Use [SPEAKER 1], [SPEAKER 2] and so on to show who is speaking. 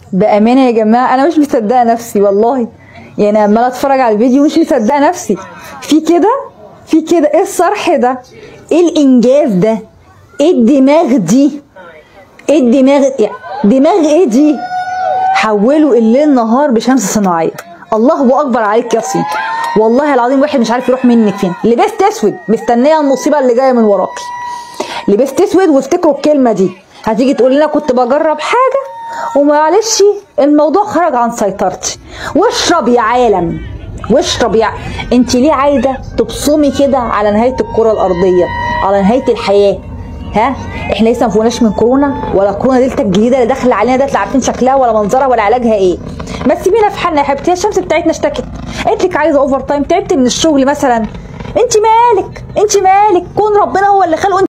[SPEAKER 1] بامانه يا جماعه انا مش مصدقه نفسي والله يعني عماله اتفرج على الفيديو مش مصدقه نفسي في كده في كده ايه الصرح ده ايه الانجاز ده ايه الدماغ دي ايه الدماغ يعني دماغ ايه دي حولوا الليل نهار بشمس صناعيه الله اكبر عليك يا صين والله العظيم واحد مش عارف يروح منك فين لبست اسود مستنيه المصيبه اللي جايه من وراكي لبست اسود وافتكروا الكلمه دي هتيجي تقول لنا كنت بجرب حاجه ومعلش الموضوع خرج عن سيطرتي واشرب يا عالم واشرب يا انت ليه عايزه تبصمي كده على نهايه الكره الارضيه على نهايه الحياه ها احنا لسه ما فوقناش من كورونا ولا كورونا دلتا الجديده اللي داخله علينا ده لا عارفين شكلها ولا منظرها ولا علاجها ايه ما تسيبينا في حالنا يا حبيبتي هي الشمس بتاعتنا اشتكت قالت لك عايزه اوفر تايم تعبت من الشغل مثلا انت مالك انت مالك كون ربنا هو اللي خلقه